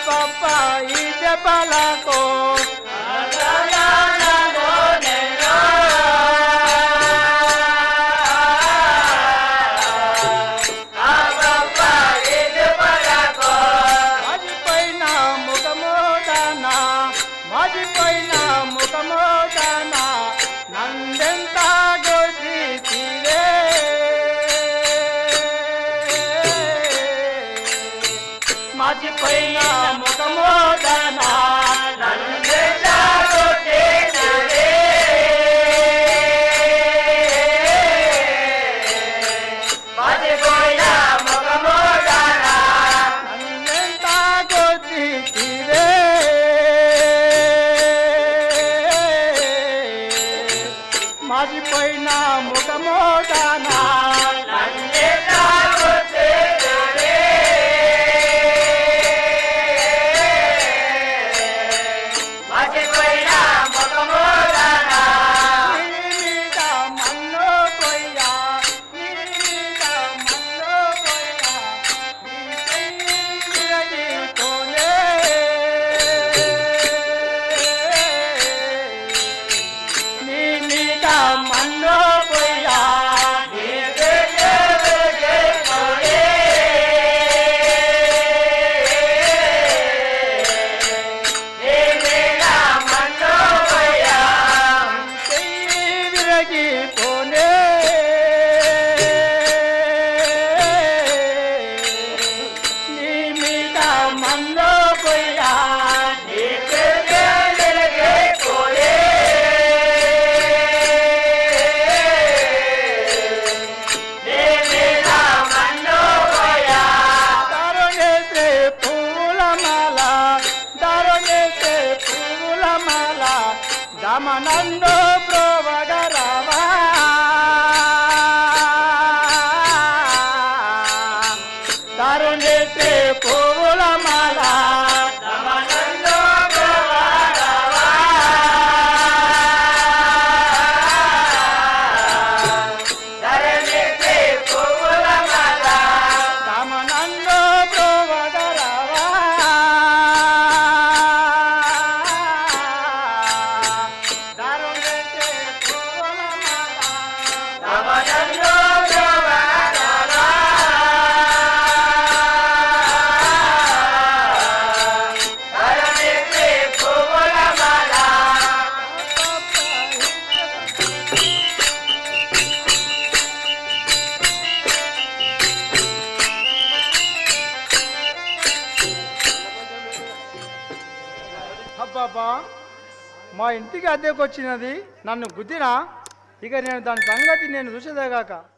పప్ప ఈ దెబ్బలకు మజిపోయిన ముఖమోదన మజిపోయిన ముఖమోదన నందెంత గొడిచిరే మజిపోయిన ముఖమోదన నందెంత గొడిచిరే మజిపోయిన ముఖమోదన నందెంత గొడిచిరే మజిపోయిన ముఖమోదన నందెంత గొడిచిరే మజిపోయిన ముఖమోదన నిరిమిద మన్నో కొయ్యా నిరిమిద మన్నో కొయ్యా విరగి కోనే నిరిమిద మన్నో కొయ్యా విరగి కోనే విరగి పోనే నీ మీద మన్నో పోయా దారుణేసే పూలమాల దారుణేసే పూలమాల దమనందో ప్రోవగరవా దారుణేసే పూలమాల దమనందో ప్రోవగరవా దారుణేసే పూలమాల దమనందో ప్రోవగరవా దారుణేసే పూలమాల దమనందో ప్రోవగరవా అబ్బాబా మా ఇంటికి అద్దెకు వచ్చినది నన్ను గుద్దినా ఇక నేను దాని సంగతి నేను చూసేదేగాక